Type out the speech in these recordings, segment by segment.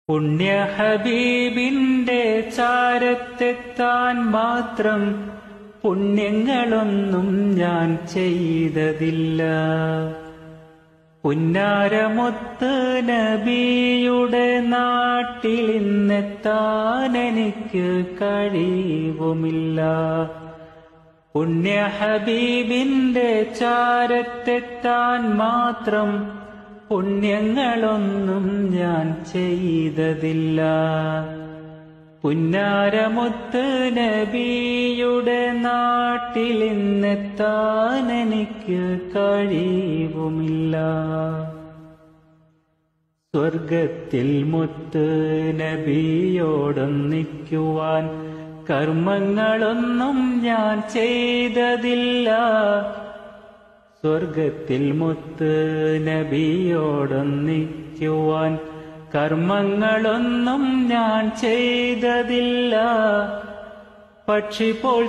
പുണ്യ ഹബീബിന്റെ ചാരത്തെത്താൻ മാത്രം പുണ്യങ്ങളൊന്നും ഞാൻ ചെയ്തതില്ല പുന്നാരമൊത്ത് നബിയുടെ നാട്ടിലിന്നെത്താൻ എനിക്ക് കഴിവുമില്ല പുണ്യ ഹബീബിന്റെ ചാരത്തെത്താൻ മാത്രം പുണ്യങ്ങളൊന്നും ഞാൻ ചെയ്തതില്ല പുന്നാരമൊത്ത് നബിയുടെ നാട്ടിലിന്നെത്താൻ എനിക്ക് കഴിവുമില്ല സ്വർഗത്തിൽ മുത്ത് നബിയോടൊന്നിക്കുവാൻ കർമ്മങ്ങളൊന്നും ഞാൻ ചെയ്തതില്ല സ്വർഗത്തിൽ മുത്ത് നബിയോടൊന്നിക്കുവാൻ കർമ്മങ്ങളൊന്നും ഞാൻ ചെയ്തതില്ല പക്ഷി പോൽ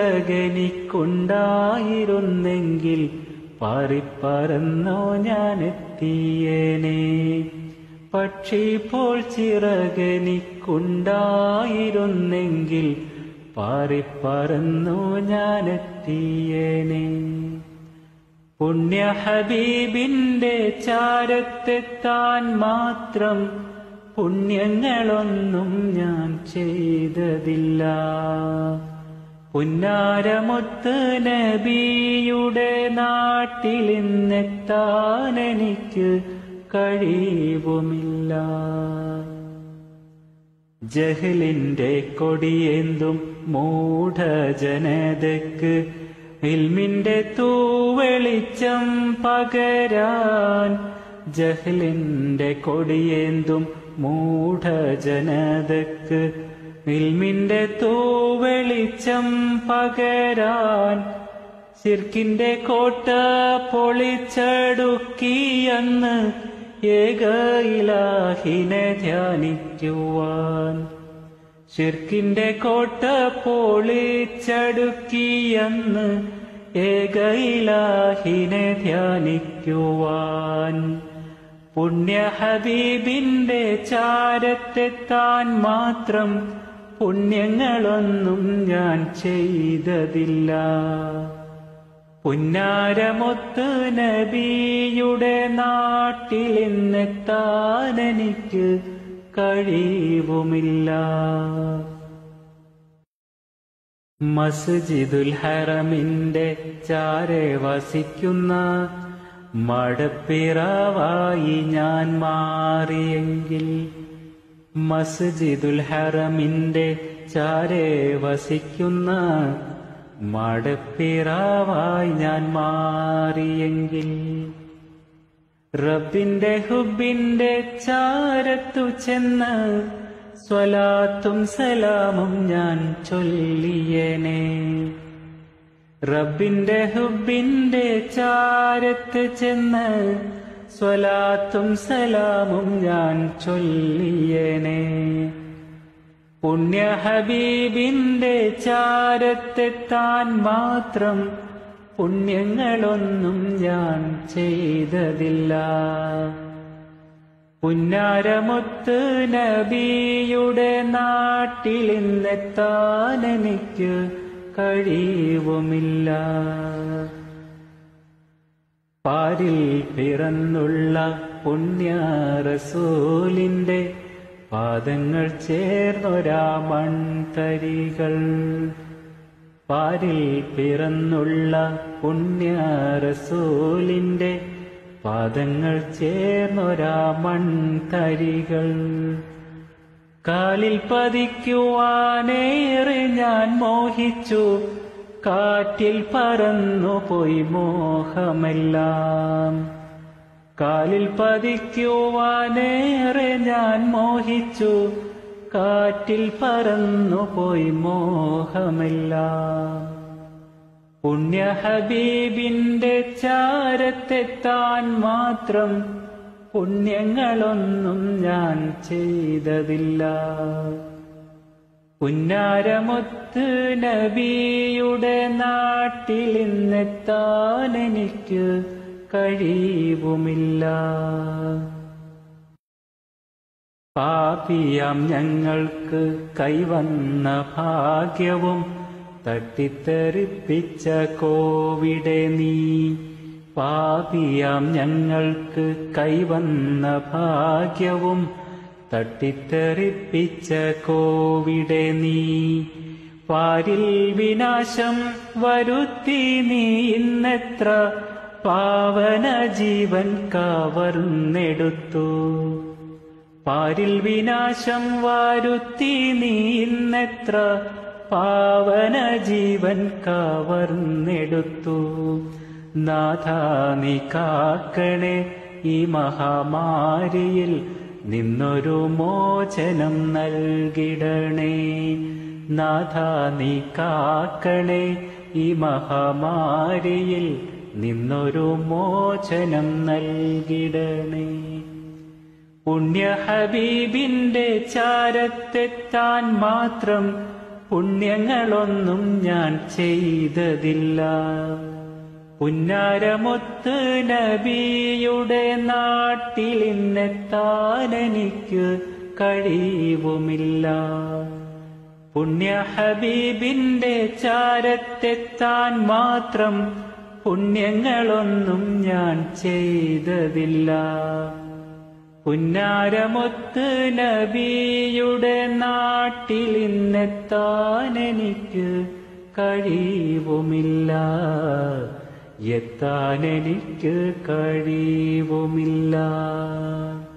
ചിറകനിക്കുണ്ടായിരുന്നെങ്കിൽ പാറിപ്പറന്നോ ഞാൻ എത്തിയേനെ പക്ഷി പോൽ ചിറകനിക്കുണ്ടായിരുന്നെങ്കിൽ പാറിപ്പറന്നോ ഞാൻ എത്തിയേനെ പുണ്യ ഹബീബിന്റെ ചാരത്തെത്താൻ മാത്രം പുണ്യങ്ങളൊന്നും ഞാൻ ചെയ്തതില്ല പുന്നാരമൊത്ത് നബിയുടെ നാട്ടിലിന്നെത്താൻ എനിക്ക് കഴിവുമില്ല ജഹലിന്റെ കൊടിയേന്തും മൂഢജനതക്ക് ഇൽമിന്റെ തൂവെളിച്ചം പകരാൻ ജഹലിന്റെ കൊടിയേന്തും മൂഢജനതക്ക് ഇൽമിന്റെ തൂവെളിച്ചം പകരാൻ ശിർക്കിന്റെ കോട്ട പൊളിച്ചടുക്കിയെന്ന് ഏക ഇലാഹിനെ ധ്യാനിക്കുവാൻ ഷിർക്കിന്റെ കോട്ട പൊളിച്ചടുക്കിയെന്ന് ഏക ഇലാഹിനെ ധ്യാനിക്കുവാൻ പുണ്യ ഹബീബിന്റെ ചാരത്തെത്താൻ മാത്രം പുണ്യങ്ങളൊന്നും ഞാൻ ചെയ്തതില്ല പുന്നാരമൊത്ത് നബിയുടെ നാട്ടിലിന്നെത്താൻ എനിക്ക് കഴിവുമില്ല മസ്ജിദുൽ ഹറമിന്റെ ചാരെ വസിക്കുന്ന മടപ്പിറവായി ഞാൻ മാറിയെങ്കിൽ മസ്ജിദുൽ ഹറമിന്റെ ചാരെ വസിക്കുന്ന മടപ്പിറാവായി ഞാൻ മാറിയെങ്കിൽ റബ്ബിന്റെ ഹുബിന്റെ ചാരത്തു ചെന്ന് സ്വലാത്തും സലാമും ഞാൻ ചൊല്ലിയനെ റബ്ബിന്റെ ഹുബിന്റെ ചാരത്ത് ചെന്ന് സ്വലാത്തും സലാമും ഞാൻ ചൊല്ലിയനെ പുണ്യ ഹബീബിന്റെ ചാരത്തെത്താൻ മാത്രം പുണ്യങ്ങളൊന്നും ഞാൻ ചെയ്തതില്ല പുന്നാരമൊത്ത് നബിയുടെ നാട്ടിലിന്നെത്താൻ എനിക്ക് കഴിവുമില്ല പാരിൽ പിറന്നുള്ള പുണ്യ റസൂലിന്റെ പാദങ്ങൾ ചേർന്നൊരാ മൺതരികൾ പാരിൽ പിറന്നുള്ള പുണ്യ റസൂലിന്റെ പാദങ്ങൾ ചേർന്നൊരാ മൺതരികൾ കാലിൽ പതിക്കുവാനേറെ ഞാൻ മോഹിച്ചു കാറ്റിൽ പറന്നു പോയി മോഹമെല്ലാം കാലിൽ പതിക്കുവാനേറെ ഞാൻ മോഹിച്ചു കാറ്റിൽ പറന്നു പോയി മോഹമെല്ലാം പുണ്യ ഹബീബിന്റെ ചാരത്തെത്താൻ മാത്രം പുണ്യങ്ങളൊന്നും ഞാൻ ചെയ്തതില്ല പുന്നാരമൊത്ത് നബിയുടെ നാട്ടിലിന്നെത്താൻ എനിക്ക് കഴിവുമില്ല പാപിയാം ഞങ്ങൾക്ക് കൈവന്ന ഭാഗ്യവും തട്ടിത്തെറിപ്പിച്ച കോവിടെ നീ പാപിയാം ഞങ്ങൾക്ക് കൈവന്ന ഭാഗ്യവും തട്ടിത്തെറിപ്പിച്ച കോവിടെ നീ പാരിൽ വിനാശം വരുത്തി നീ ഇന്നെത്ര പാവന ജീവൻ കവർന്നെടുത്തു പാരിൽ വിനാശം വരുത്തി നീ ഇന്നെത്ര പാവന ജീവൻ കവർന്നെടുത്തു നാഥ നീ കാക്കണേ ഈ മഹാമാരിയിൽ നിന്നൊരു മോചനം നൽകിടണേ നാഥ നീ കാക്കണേ ഈ മഹാമാരിയിൽ നിന്നൊരു മോചനം നൽകിടണേ പുണ്യ ഹബീബിന്റെ ചാരത്തെത്താൻ മാത്രം പുണ്യങ്ങളൊന്നും ഞാൻ ചെയ്തതില്ല പുന്നാരമൊത്ത് നബിയുടെ നാട്ടിലിന്നെത്താൻ എനിക്ക് കഴിവുമില്ല പുണ്യ ഹബീബിന്റെ ചാരത്തെത്താൻ മാത്രം പുണ്യങ്ങളൊന്നും ഞാൻ ചെയ്തതില്ല പുന്നാരമൊത്ത് നബിയുടെ നാട്ടിലിന്നെത്താൻ എനിക്ക് കഴിവുമില്ല എത്താൻ എനിക്ക് കഴിവുമില്ല